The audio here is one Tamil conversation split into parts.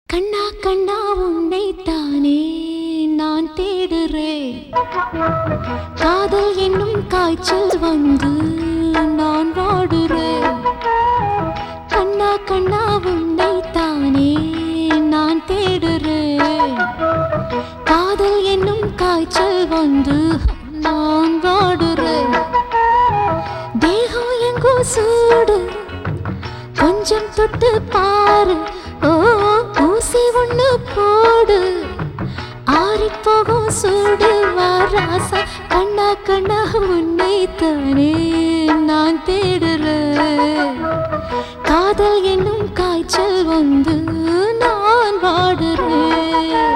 கண்ணா கண்ணா உன்னை தானே நான் தேடுறேன் காதல் என்னும் காய்ச்சல் வந்து நான் வாடுறேன் கண்ணா கண்ணா உன்னை தானே நான் தேடுறேன் காதல் என்னும் காய்ச்சல் வந்து நான் வாடுறேன் தேகம் எங்கோ சூடு கொஞ்சம் தொட்டு பாரு ஓ ஊசி ஒண்ணு போடு ஆறி போகும் சூடு வாராசா கண்ணா கண்ணா உன்னை தானே நான் தேடுறேன் காதல் என்னும் காய்ச்சல் வந்து நான் வாடுறேன்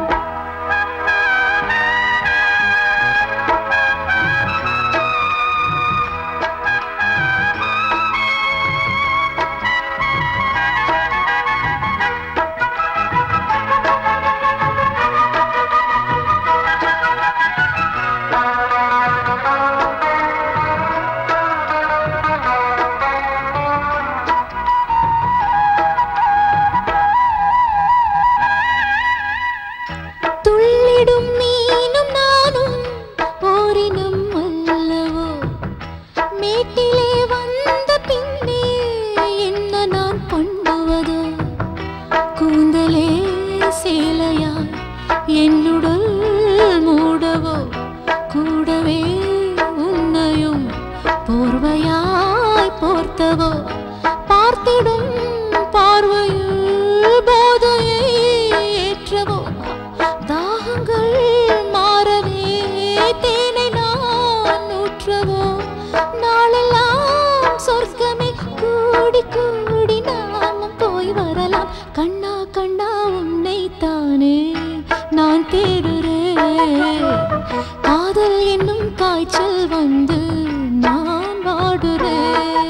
துள்ளிடும் மீனும் நானும் ஓரினம் அல்லவோ மேட்டிலே வந்த பின்னே என்ன நான் பண்ணுவதோ கூந்தலே சேலையாய் என்னுடல் மூடவோ கூடவே உன்னையும் போர்வையாய் போர்த்தவோ பார்த்திடும் பார்வையில் போதையை ஏற்றவோ தாகங்கள் மாறவே தேனை நான் ஊற்றவோ நாளெல்லாம் சொர்க்கமே கூடி கூடி நாமும் போய் வரலாம் கண்ணா கண்ணா உன்னை தானே நான் தேடுறேன் காதல் என்னும் காய்ச்சல் வந்து நான் வாடுறேன்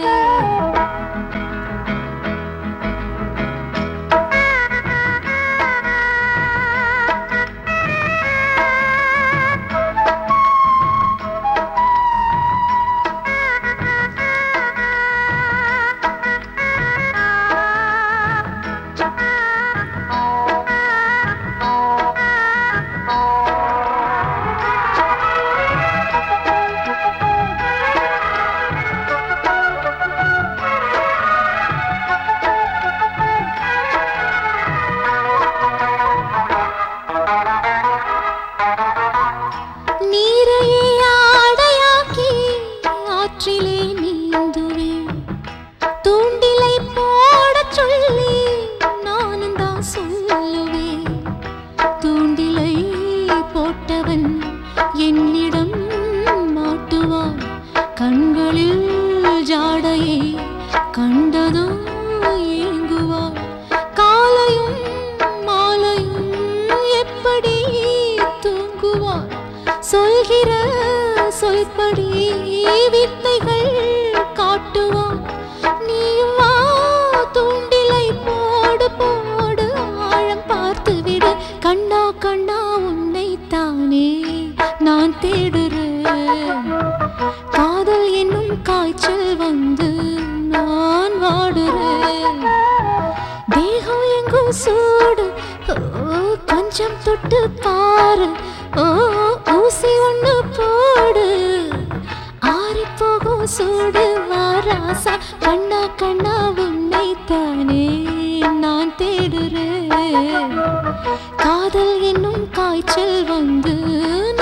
நீரையே ஆடையாக்கி ஆற்றிலே நீந்துவேன் தூண்டிலை போடச் சொல்லி நானும் தான் சொல்லுவேன் தூண்டிலை போட்டவன் என்னிடம் மாட்டுவான் கண்களில் ஜாடையை கண்டதும் ஏங்குவான் காலையும் மாலையும் எப்படி தூங்குவான் சொல்கிற சொல்படி வித்தைகள் காட்டுவான் நீயும் வா தூண்டிலை போடு போடு ஆழம் பார்த்து விடு கண்ணா கண்ணா உன்னை தானே நான் தேடுறேன் காதல் என்னும் காய்ச்சல் வந்து நான் வாடுறேன் தேகம் எங்கும் சூடு ஓ, கொஞ்சம் தொட்டு பாரு ஓ ஊசி ஒண்ணு போடு ஆறி போகும் சூடு வாராசா கண்ணா கண்ணா உன்னை தானே நான் தேடுறேன் காதல் என்னும் காய்ச்சல் வந்து